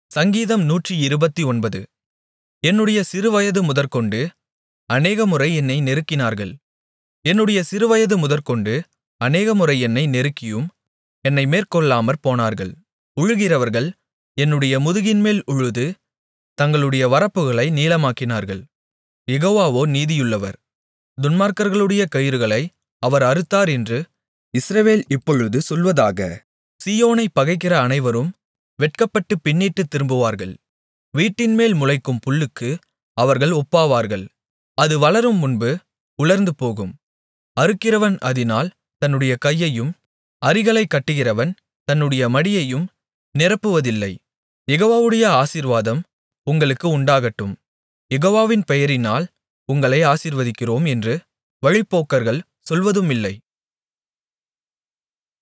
சங்கீதம் நூற்றிருபத்தொன்பது என்னுடைய சிறுவயது முதற்கொண்டு அநேகமுறை என்னை நெருக்கினார்கள் என்னுடைய சிறுவயது முதற்கொண்டு அநேகமுறை என்னை நெருக்கியும் என்னை மேற்கொள்ளாமற் போனார்கள் உழுகிறவர்கள் என்னுடைய முதுகின்மேல் உழுது தங்களுடைய வரப்புகளை நீளமாக்கினார்கள் யெகோவாவோ நீதியுள்ளவர் துன்மார்க்கர்களுடைய கயிறுகளை அவர் அறுத்தார் என்று இஸ்ரவேல் இப்பொழுது சொல்வதாக சீயோனைப் பகைக்கிற அனைவரும் வெட்கப்பட்டுப் பின்னிட்டுத் திரும்புவார்கள் வீட்டின்மேல் முளைக்கும் புல்லுக்கு அவர்கள் ஒப்பாவார்கள் அது வளரும் முன்பு உலர்ந்துபோகும் அறுக்கிறவன் அதினால் தன்னுடைய கையையும் அரிகளைக் கட்டுகிறவன் தன்னுடைய மடியையும் நிரப்புவதில்லை யெகோவாவுடைய ஆசீர்வாதம் உங்களுக்கு உண்டாகட்டும் யெகோவாவின் பெயரினால் உங்களை ஆசீர்வதிக்கிறோம் என்று வழிப்போக்கர்கள் சொல்வதுமில்லை